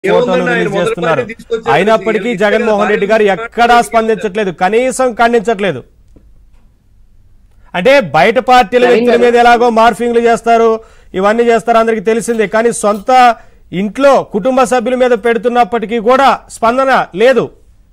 ఫోటోలు ఏముందండి ఆయన రిలీజ్ మొదటి చేస్తున్నారు పార్టీ తీసుకొచ్చారు. అయినప్పటికీ ఇక్కడ జగన్మోహన్ రెడ్డి గారు భారీ ఎక్కడా స్పందించట్లేదు కనీసం ఖండించట్లేదు అంటే బయట పార్టీల వ్యక్తుల మీద ఎలాగో మార్ఫింగ్లు చేస్తారు ఇవన్నీ చేస్తారు అందరికి తెలిసిందే కానీ సొంత ఇంట్లో కుటుంబ సభ్యుల మీద పెడుతున్నప్పటికీ కూడా స్పందన లేదు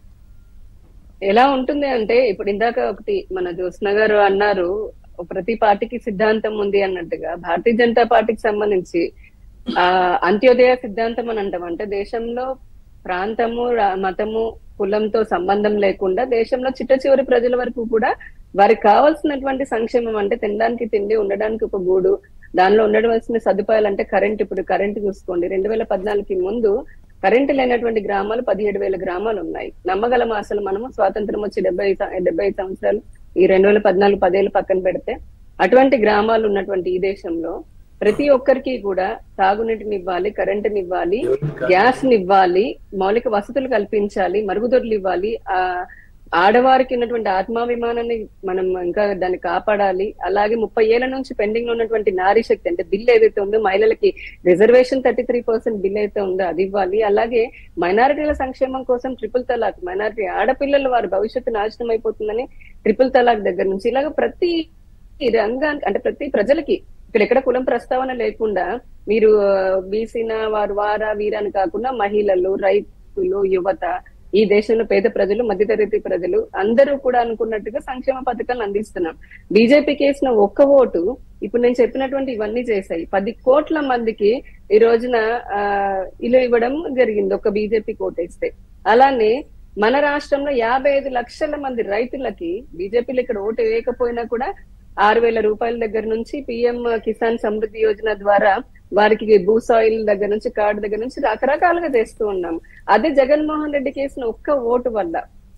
ఎలా ఉంటుంది అంటే ఇప్పుడు ఇందాక ఒకటి మన జ్యోత్స్న గారు అన్నారు ప్రతి పార్టీకి సిద్ధాంతం ఉంది అన్నట్టుగా భారతీయ జనతా పార్టీకి సంబంధించి ఆ అంత్యోదయ సిద్ధాంతం అని అంటాం అంటే దేశంలో ప్రాంతము రా- మతము కులంతో సంబంధం లేకుండా దేశంలో చిట్ట చివరి ప్రజల వరకు కూడా వారికి కావాల్సినటువంటి సంక్షేమం అంటే తినడానికి తిండి ఉండడానికి ఒక గూడు దానిలో ఉండవలసిన సదుపాయాలు అంటే కరెంట్ ఇప్పుడు కరెంట్ చూసుకోండి రెండు వేల పద్నాలుగుకి ముందు కరెంటు లేనటువంటి గ్రామాలు పదిహేడు వేల గ్రామాలు ఉన్నాయి నమ్మగలమా అసలు మనము స్వాతంత్రం వచ్చి డెబ్బై సం- డెబ్బై ఐదు సంవత్సరాలు ఈ రెండు వేల పద్నాలుగు పదేళ్ళు పక్కన పెడితే అటువంటి గ్రామాలు ఉన్నటువంటి ఈ దేశంలో ప్రతి ఒక్కరికి కూడా తాగునీటిని ఇవ్వాలి కరెంటుని ఇవ్వాలి గ్యాస్ ని ఇవ్వాలి మౌలిక వసతులు కల్పించాలి మరుగుదొడ్లు ఇవ్వాలి ఆ ఆడవారికి ఉన్నటువంటి ఆత్మాభిమానాన్ని మనం ఇంకా దాన్ని కాపాడాలి అలాగే ముప్పై ఏళ్ల నుంచి పెండింగ్ లో ఉన్నటువంటి నారీ శక్తి అంటే బిల్ ఏదైతే ఉందో మహిళలకి reservation thirty three percent bill అయితే ఉందో అది ఇవ్వాలి అలాగే మైనారిటీల సంక్షేమం కోసం ట్రిపుల్ తలాక్ మైనారిటీ ఆడపిల్లలు వారి భవిష్యత్తు నాశనం అయిపోతుందని ట్రిపుల్ తలాక్ దగ్గర నుంచి ఇలాగ ప్రతి రంగానికి అంటే ప్రతి ప్రజలకి ఇక్కడ ఎక్కడ కులం ప్రస్తావన లేకుండా మీరు బీసీన వారు వారా వీరని కాకుండా మహిళలు రైతులు యువత ఈ దేశంలో పేద ప్రజలు మధ్యతరగతి ప్రజలు అందరూ కూడా అనుకున్నట్టుగా సంక్షేమ పథకాలను అందిస్తున్నాం బీజేపీకి వేసిన ఒక్క ఓటు ఇప్పుడు నేను చెప్పినటువంటి ఇవన్నీ చేశాయి పది కోట్ల మందికి ఈ రోజున ఆ ఇల్లు ఇవ్వడం జరిగింది ఒక బీజేపీ ఓటేస్తే అలానే మన రాష్ట్రంలో యాభై ఐదు లక్షల మంది రైతులకి బీజేపీలో ఇక్కడ ఓటు వేయకపోయినా కూడా ఆరు వేల రూపాయల దగ్గర నుంచి పిఎం కిసాన్ సమృద్ధి యోజన ద్వారా వారికి భూసాయిల్ దగ్గర నుంచి కార్డు దగ్గర నుంచి రకరకాలుగా చేస్తూ ఉన్నాం అదే జగన్మోహన్ రెడ్డికి వేసిన ఒక్క ఓటు వల్ల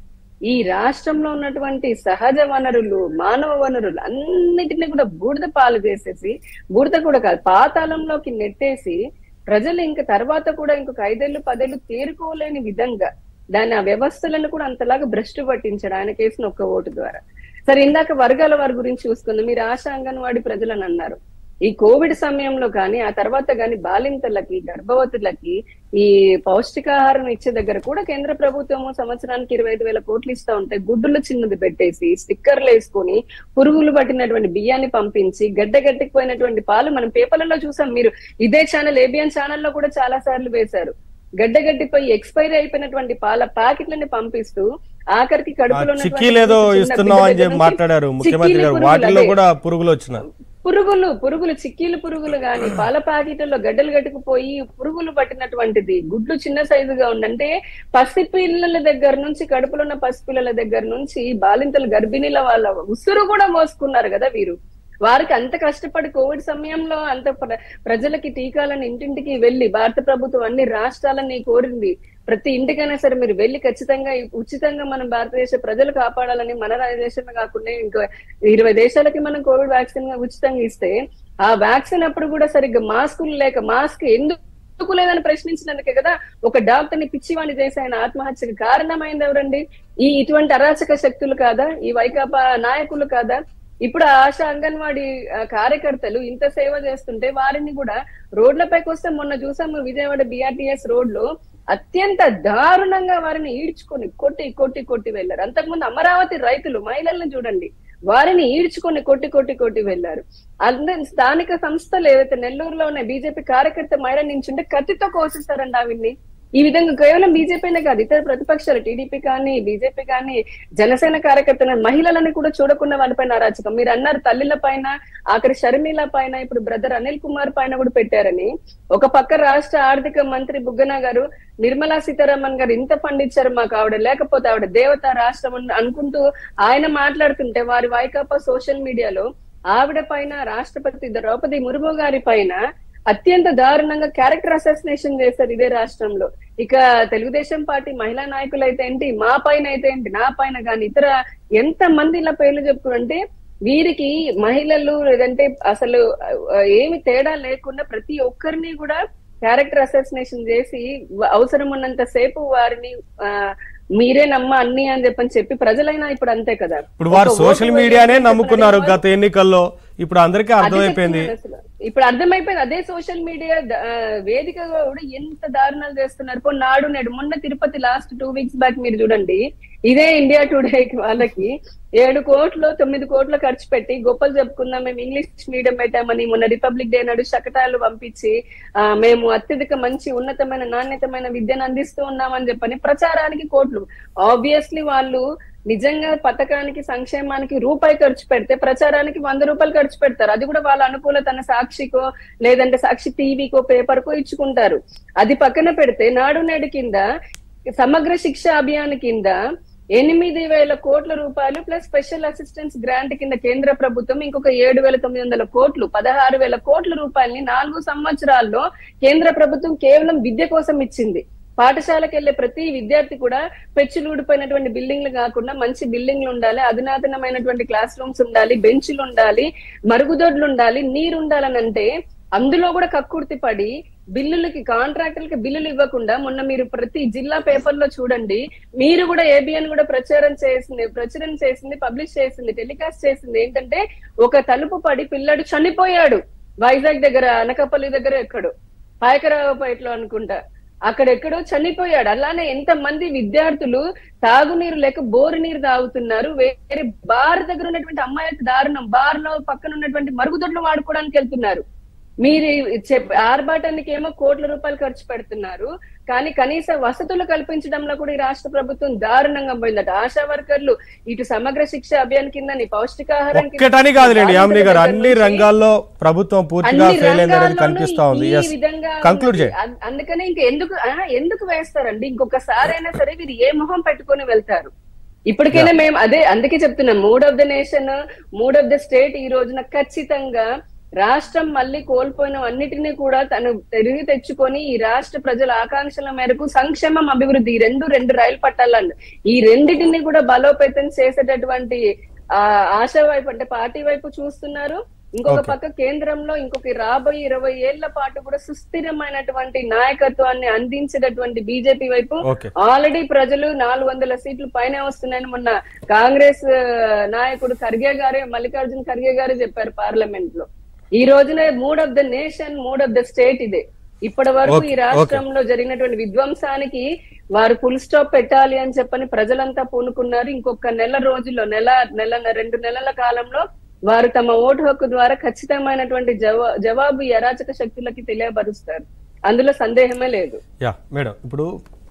ఈ రాష్ట్రంలో ఉన్నటువంటి సహజ వనరులు మానవ వనరులు అన్నిటిని కూడా బూడిద పాలు చేసేసి బూడిద కూడా కాదు పాతాళంలోకి నెట్టేసి ప్రజలు ఇంక తర్వాత కూడా ఇంకొక ఐదేళ్లు పదేళ్లు తేరుకోలేని విధంగా దాని ఆ వ్యవస్థలను కూడా అంతలాగా భ్రష్టు పట్టించాడు ఆయన కేసిన ఒక్క ఓటు ద్వారా సరే ఇందాక వర్గాల వారి గురించి చూసుకుందాం మీరు ఆశా అంగన్వాడీ ప్రజలని అన్నారు ఈ కోవిడ్ సమయంలో కానీ ఆ తర్వాత కానీ బాలింతలకి గర్భవతులకి ఈ పౌష్టికాహారం ఇచ్చే దగ్గర కూడా కేంద్ర ప్రభుత్వము సంవత్సరానికి ఇరవై ఐదు వేల కోట్లు ఇస్తా ఉంటే గుడ్డులు చిన్నది పెట్టేసి స్టిక్కర్లు వేసుకొని పురుగులు పట్టినటువంటి బియ్యాన్ని పంపించి గడ్డ గట్టిపోయినటువంటి పాలు మనం పేపర్లలో చూసాం మీరు ఇదే ఛానల్ ఏబిఎన్ ఛానల్లో కూడా చాలా సార్లు వేశారు గడ్డగడ్డిపోయి ఎక్స్పైరీ అయిపోయినటువంటి పాల ప్యాకెట్లని పంపిస్తూ ఆఖరికి కడుపులో ఉన్నటువంటి చిక్కీలు ఏదో చిన్న ఇస్తున్నాం బిడ్డ అని చెప్పి దగ్గర మాట్లాడారు నుంచి ముఖ్యమంత్రి చిక్కీలు గారు పురుగులు వాటిల్లో అదే. కూడా పురుగులు వచ్చినాయి పురుగులు పురుగులు చిక్కీలు పురుగులు గాని పాల ప్యాకెట్లలో గడ్డలు గట్టుకుపోయి పురుగులు పట్టినటువంటిది గుడ్లు చిన్న సైజుగా ఉండంటే పసిపిల్లల దగ్గర నుంచి కడుపులో ఉన్న పసిపిల్లల దగ్గర నుంచి బాలింతలు గర్భిణీల వాళ్ళ ఉసురు కూడా మోసుకున్నారు కదా వీరు వారికి అంత కష్టపడి కోవిడ్ సమయంలో అంత ప్ర- ప్రజలకి టీకాలను ఇంటింటికి వెళ్లి భారత ప్రభుత్వం అన్ని రాష్ట్రాలని కోరింది ప్రతి ఇంటికైనా సరే మీరు వెళ్లి ఖచ్చితంగా ఉచితంగా మనం భారతదేశ ప్రజలు కాపాడాలని మన దేశమే కాకుండా ఇంకా ఇరవై దేశాలకి మనం కోవిడ్ వ్యాక్సిన్ ఉచితంగా ఇస్తే ఆ వ్యాక్సిన్ అప్పుడు కూడా సరిగ్గా మాస్కులు లేక మాస్క్ ఎందుకు లేదని ప్రశ్నించినందుకే కదా ఒక డాక్టర్ ని పిచ్చివాణి చేసి ఆయన ఆత్మహత్యకు కారణమైంది ఎవరండి ఈ ఇటువంటి అరాచక శక్తులు కాదా ఈ వైకాపా నాయకులు కాదా ఇప్పుడు ఆ ఆశా అంగన్వాడీ ఆ, కార్యకర్తలు ఇంత సేవ చేస్తుంటే వారిని కూడా రోడ్లపైకి వస్తే మొన్న చూసాము విజయవాడ బిఆర్టీఎస్ రోడ్ లో అత్యంత దారుణంగా వారిని ఈడ్చుకొని కొట్టి కొట్టి కొట్టి వెళ్లారు అంతకుముందు అమరావతి రైతులు మహిళలను చూడండి వారిని ఈడ్చుకొని కొట్టి కొట్టి కొట్టి వెళ్లారు అందరి స్థానిక సంస్థలు ఏవైతే నెల్లూరులో ఉన్న బీజేపీ కార్యకర్త మహిళ నించుంటే కత్తితో కోసిస్తారండి ఆవిడ్ని ఈ విధంగా కేవలం బీజేపీనే కాదు ఇతర ప్రతిపక్షాలు టీడీపీ కానీ బీజేపీ కానీ జనసేన కార్యకర్తల మహిళలని కూడా చూడకుండా వాళ్ళపైన అరాచకం మీరు అన్నారు తల్లిల పైన ఆఖరి షర్మిల పైన ఇప్పుడు బ్రదర్ అనిల్ కుమార్ పైన కూడా పెట్టారని ఒక పక్క రాష్ట్ర ఆర్థిక మంత్రి బుగ్గన గారు నిర్మలా సీతారామన్ గారు ఇంత ఫండ్ ఇచ్చారు మాకు ఆవిడ లేకపోతే ఆవిడ దేవత రాష్ట్రం అని అనుకుంటూ ఆయన మాట్లాడుతుంటే వారి వైకాపా సోషల్ మీడియాలో ఆవిడ పైన రాష్ట్రపతి ద్రౌపది ముర్ము గారి పైన అత్యంత దారుణంగా క్యారెక్టర్ అసాసినేషన్ చేశారు ఇదే రాష్ట్రంలో ఇక తెలుగుదేశం పార్టీ మహిళా నాయకులు అయితే ఏంటి మా పైన అయితే ఏంటి నా పైన కానీ ఇతర ఎంత మంది ఇలా పేర్లు చెప్పుకుంటే వీరికి మహిళలు లేదంటే అసలు ఆ, ఏమి తేడా లేకుండా ప్రతి ఒక్కరిని కూడా క్యారెక్టర్ అసాసినేషన్ చేసి వ- అవసరం ఉన్నంత సేపు వారిని ఆ, మీరే నమ్మ అన్ని అని చెప్పని చెప్పి ప్రజలైనా ఇప్పుడు అంతే కదా ఇప్పుడు వారు ఒక సోషల్ ఓటు మీడియానే వేయడానికి నమ్ముకున్నారు ప్రజలు గత ఎన్నికల్లో ఇప్పుడు అందరికీ అదే అర్థమైపోయింది చెప్తున్నాను అసలు. ఇప్పుడు అర్థమైపోయింది అదే సోషల్ మీడియా ద- ఆ, వేదికగా కూడా ఎంత దారుణాలు చేస్తున్నారు పో నాడు నేడు మొన్న Tirupati last two weeks back మీరు చూడండి ఇదే ఇండియా టుడే వాళ్ళకి ఏడు కోట్లు తొమ్మిది కోట్లు ఖర్చు పెట్టి గొప్పలు చెప్పుకుందాం మేము ఇంగ్లీష్ మీడియం పెట్టామని మొన్న రిపబ్లిక్ డే నాడు శకటాలు పంపించి ఆ, మేము అత్యధిక మంచి ఉన్నతమైన నాణ్యతమైన విద్యను అందిస్తూ ఉన్నామని చెప్పని ప్రచారానికి కోట్లు ఆబ్వియస్లీ వాళ్ళు నిజంగా పథకానికి సంక్షేమానికి రూపాయి ఖర్చు పెడితే ప్రచారానికి వంద రూపాయలు ఖర్చు పెడతారు అది కూడా వాళ్ళ అనుకూలతన సాక్షికో లేదంటే సాక్షి టీవీకో పేపర్కో ఇచ్చుకుంటారు అది పక్కన పెడితే నాడు నేడు కింద సమగ్ర శిక్ష అభియాన్ కింద ఎనిమిది వేల కోట్ల రూపాయలు ప్లస్ స్పెషల్ అసిస్టెన్స్ గ్రాంట్ కింద కేంద్ర ప్రభుత్వం ఇంకొక ఏడు వేల తొమ్మిది వందల కోట్లు పదహారు వేల కోట్ల రూపాయలని నాలుగు సంవత్సరాల్లో కేంద్ర ప్రభుత్వం కేవలం విద్య కోసం ఇచ్చింది పాఠశాలకు వెళ్లే ప్రతి విద్యార్థి కూడా పెచ్చులు ఊడిపోయినటువంటి బిల్డింగ్లు కాకుండా మంచి బిల్డింగ్లు ఉండాలి అధునాతనమైనటువంటి క్లాస్ రూమ్స్ ఉండాలి బెంచ్లు ఉండాలి మరుగుదొడ్లు ఉండాలి నీరు ఉండాలని అంటే అందులో కూడా కక్కుర్తి పడి బిల్లులకి కాంట్రాక్టులకి బిల్లులు ఇవ్వకుండా మొన్న మీరు ప్రతి జిల్లా పేపర్ లో చూడండి మీరు కూడా ఏబిఎన్ కూడా ప్రచారం చేసింది ప్రచురణ చేసింది పబ్లిష్ చేసింది టెలికాస్ట్ చేసింది ఏంటంటే ఒక తలుపు పడి పిల్లడు చనిపోయాడు వైజాగ్ దగ్గర అనకపల్లి దగ్గర ఎక్కడు పాయకరావుపేటలో అనుకుంటా అక్కడెక్కడో చనిపోయాడు అలానే ఎంత మంది విద్యార్థులు తాగునీరు లేక బోరు నీరు తాగుతున్నారు వేరే బార్ దగ్గర ఉన్నటువంటి అమ్మాయిలకు దారుణం బార్ లో పక్కన ఉన్నటువంటి మరుగుదొడ్లు వాడుకోవడానికి వెళ్తున్నారు మీరు చెప్ ఆర్భాటానికి ఏమో కోట్ల రూపాయలు ఖర్చు పెడుతున్నారు కానీ కనీస వసతులు కల్పించడంలో కూడా ఈ రాష్ట్ర ప్రభుత్వం దారుణంగా పోయిందట ఆశా వర్కర్లు ఇటు సమగ్ర శిక్ష అభియాన్ కింద పౌష్టికాహారం కింద ఒక్కటని కాదులేండి యామిని గారు దగ్గర అన్ని నుంచి రంగాల్లో ప్రభుత్వం పూర్తిగా అన్ని ఫెయిల్ అయింది అనేది రంగాల్లోనూ కనిపిస్తా ఉంది ఈ ఎస్ విధంగా కంక్లూడ్ ఉన్నది. చేయండి అం- అందుకనే ఇంకా ఎందుకు ఆ, ఎందుకు వేస్తారండి ఇంకొకసారి అయినా సరే వీరు ఏ మొహం పెట్టుకొని వెళ్తారు ఇప్పటికైనా మేము అదే అందుకే చెప్తున్నాం mood of the nation mood of the state ఈ రోజున ఖచ్చితంగా రాష్ట్రం మళ్ళీ కోల్పోయిన అన్నిటినీ కూడా తను తిరిగి తెచ్చుకొని ఈ రాష్ట్ర ప్రజల ఆకాంక్షల మేరకు సంక్షేమం అభివృద్ధి ఈ రెండు రెండు రైలు పట్టాలను ఈ రెండిటిని కూడా బలోపేతం చేసేటటువంటి ఆ ఆశ వైపు అంటే పార్టీ వైపు చూస్తున్నారు ఇంకొక Okay. పక్క కేంద్రంలో ఇంకొక రాబోయే ఇరవై ఏళ్ల పాటు కూడా సుస్థిరమైనటువంటి నాయకత్వాన్ని అందించేటటువంటి బీజేపీ వైపు ఓకే ఆల్రెడీ ప్రజలు నాలుగు వందల సీట్లు పైన వస్తున్నాయని మొన్న కాంగ్రెస్ ఆ, నాయకుడు ఖర్గే గారే మల్లికార్జున్ ఖర్గే గారే చెప్పారు పార్లమెంట్ లో ఈ రోజున mood of the nation mood of the state ఇదే ఇప్పటి వరకు Okay, ఈ రాష్ట్రంలో జరిగినటువంటి విధ్వంసానికి వారు ఫుల్ స్టాప్ పెట్టాలి అని చెప్పని ప్రజలంతా పూనుకున్నారు ఇంకొక నెల రోజుల్లో నెల నెల రెండు నెలల కాలంలో వారు తమ ఓటు హక్కు ద్వారా ఖచ్చితమైనటువంటి జవా జవాబు ఈ అరాచక శక్తులకి తెలియపరుస్తారు అందులో సందేహమే లేదు యా మేడం ఇప్పుడు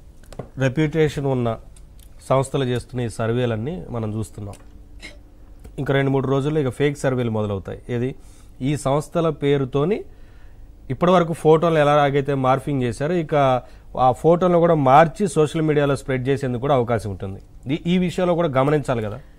రెప్యుటేషన్ ఉన్న సంస్థలు చేస్తున్న ఈ సర్వేలన్నీ మనం చూస్తున్నాం ఇంకా రెండు మూడు రోజుల్లో ఇక ఫేక్ సర్వేలు మొదలవుతాయి ఏది ఈ సంస్థల పేరుతోని ఇప్పటివరకు ఫోటోలు ఎలాగైతే మార్ఫింగ్ చేశారో ఇక ఆ ఫోటోలను కూడా మార్చి సోషల్ మీడియాలో స్ప్రెడ్ చేసేందుకు కూడా అవకాశం ఉంటుంది ఈ- ఈ విషయంలో కూడా గమనించాలి కదా